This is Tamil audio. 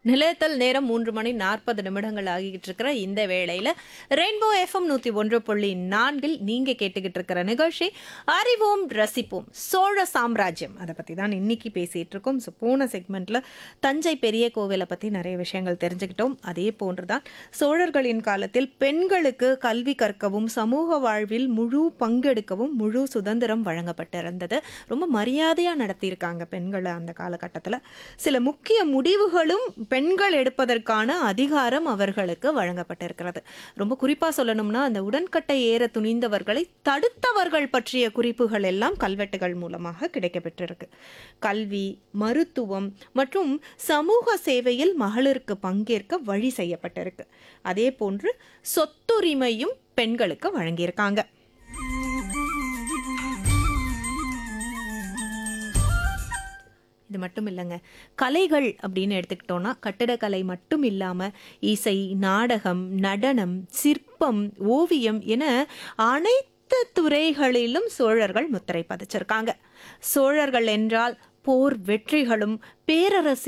நிலையத்தில் நேரம் மூன்று மணி நாற்பது நிமிடங்கள் ஆகிட்டு இருக்கிற இந்த வேளையில ரெயின்போ எஃப்எம் நூத்தி ஒன்று புள்ளி நான்கில் நீங்க கேட்டுக்கிட்டு இருக்கிற நிகழ்ச்சி அறிவோம் ரசிப்போம் சோழ சாம்ராஜ்யம் அதை பத்தி தான் இன்னைக்கு பேசிட்டு இருக்கோம் ஸோ போன செக்மெண்ட்ல தஞ்சை பெரிய கோவிலை பத்தி நிறைய விஷயங்கள் தெரிஞ்சுக்கிட்டோம் அதே போன்றுதான் சோழர்களின் காலத்தில் பெண்களுக்கு கல்வி கற்கவும் சமூக வாழ்வில் முழு பங்கெடுக்கவும் முழு சுதந்திரம் வழங்கப்பட்டிருந்தது ரொம்ப மரியாதையா நடத்தியிருக்காங்க பெண்களை அந்த காலகட்டத்தில் சில முக்கிய முடிவுகளும் பெண்கள் எடுப்பதற்கான அதிகாரம் அவர்களுக்கு வழங்கப்பட்டிருக்கிறது ரொம்ப குறிப்பா சொல்லணும்னா அந்த உடன்கட்டை ஏற துணிந்தவர்களை தடுத்தவர்கள் பற்றிய குறிப்புகள் எல்லாம் கல்வெட்டுகள் மூலமாக கிடைக்கப்பெற்றிருக்கு கல்வி மருத்துவம் மற்றும் சமூக சேவையில் மகளிருக்கு பங்கேற்க வழி செய்யப்பட்டிருக்கு அதே போன்று சொத்துரிமையும் பெண்களுக்கு வழங்கியிருக்காங்க இது மட்டும் இல்லைங்க கலைகள் அப்படின்னு எடுத்துக்கிட்டோம்னா கட்டிடக்கலை மட்டும் இல்லாமல் இசை நாடகம் நடனம் சிற்பம் ஓவியம் என அனைத்து துறைகளிலும் சோழர்கள் முத்திரை பதிச்சிருக்காங்க சோழர்கள் என்றால் போர் வெற்றிகளும் பேரரசின்